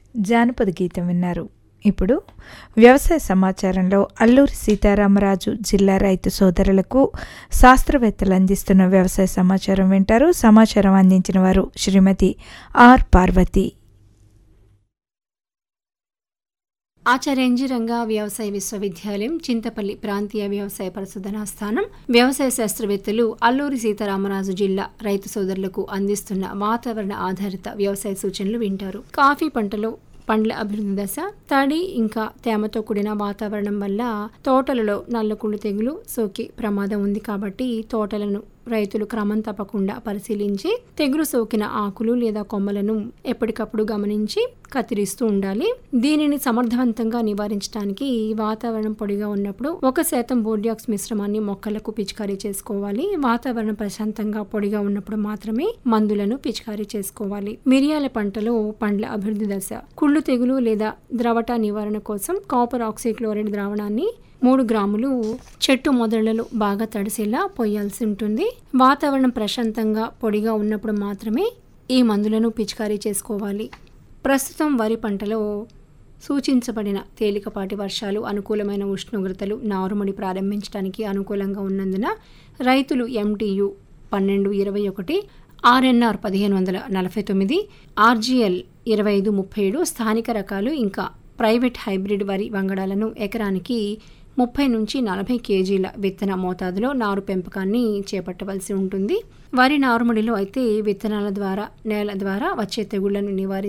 జానపద గీతం విన్నారు ఇప్పుడు వ్యవసాయ సమాచారంలో అల్లూరి సీతారామరాజు జిల్లా రైతు సోదరులకు శాస్త్రవేత్తలు అందిస్తున్న వ్యవసాయ సమాచారం వింటారు సమాచారం అందించిన వారు శ్రీమతి ఆర్ పార్వతి ఆచార్యంజిరంగా వ్యవసాయ విశ్వవిద్యాలయం చింతపల్లి ప్రాంతీయ వ్యవసాయ పరిశోధనా స్థానం వ్యవసాయ శాస్త్రవేత్తలు అల్లూరి సీతారామరాజు జిల్లా రైతు సోదరులకు అందిస్తున్న వాతావరణ ఆధారిత వ్యవసాయ సూచనలు వింటారు కాఫీ పంటలో పండ్ల అభివృద్ధి దశ తడి ఇంకా తేమతో కూడిన వాతావరణం వల్ల తోటలలో నల్లకుళ్ళు తెగులు సోకే ప్రమాదం ఉంది కాబట్టి తోటలను రైతులు క్రమం తప్పకుండా పరిశీలించి తెగులు సోకిన ఆకులు లేదా కొమ్మలను ఎప్పటికప్పుడు గమనించి కత్తిరిస్తూ ఉండాలి దీనిని సమర్థవంతంగా నివారించడానికి వాతావరణం పొడిగా ఉన్నప్పుడు ఒక శాతం బోర్డియాక్స్ మిశ్రమాన్ని మొక్కలకు పిచికారీ చేసుకోవాలి వాతావరణం ప్రశాంతంగా పొడిగా ఉన్నప్పుడు మాత్రమే మందులను పిచికారీ చేసుకోవాలి మిరియాల పంటలో పండ్ల అభివృద్ధి దశ కుళ్ళు తెగులు లేదా ద్రవట నివారణ కోసం కాపర్ ఆక్సిక్లోరైడ్ ద్రావణాన్ని మూడు గ్రాములు చెట్టు మొదళ్లలో బాగా తడిసేలా పోయాల్సి ఉంటుంది వాతావరణం ప్రశాంతంగా పొడిగా ఉన్నప్పుడు మాత్రమే ఈ మందులను పిచికారీ చేసుకోవాలి ప్రస్తుతం వరి పంటలో సూచించబడిన తేలికపాటి వర్షాలు అనుకూలమైన ఉష్ణోగ్రతలు నారుమడి ప్రారంభించడానికి అనుకూలంగా ఉన్నందున రైతులు ఎంటీయు పన్నెండు ఇరవై ఒకటి ఆర్ఎన్ఆర్ పదిహేను వందల నలభై తొమ్మిది ఆర్జీఎల్ ఇరవై ఐదు ముప్పై ఏడు స్థానిక రకాలు ఇంకా ప్రైవేట్ హైబ్రిడ్ వరి వంగడాలను ఎకరానికి ముప్పై నుంచి నలభై కేజీల విత్తన మోతాదులో నారు పెంపకాన్ని చేపట్టవలసి ఉంటుంది వరి నారుమడిలో అయితే విత్తనాల ద్వారా నేల ద్వారా వచ్చే తెగుళ్లను నివారించి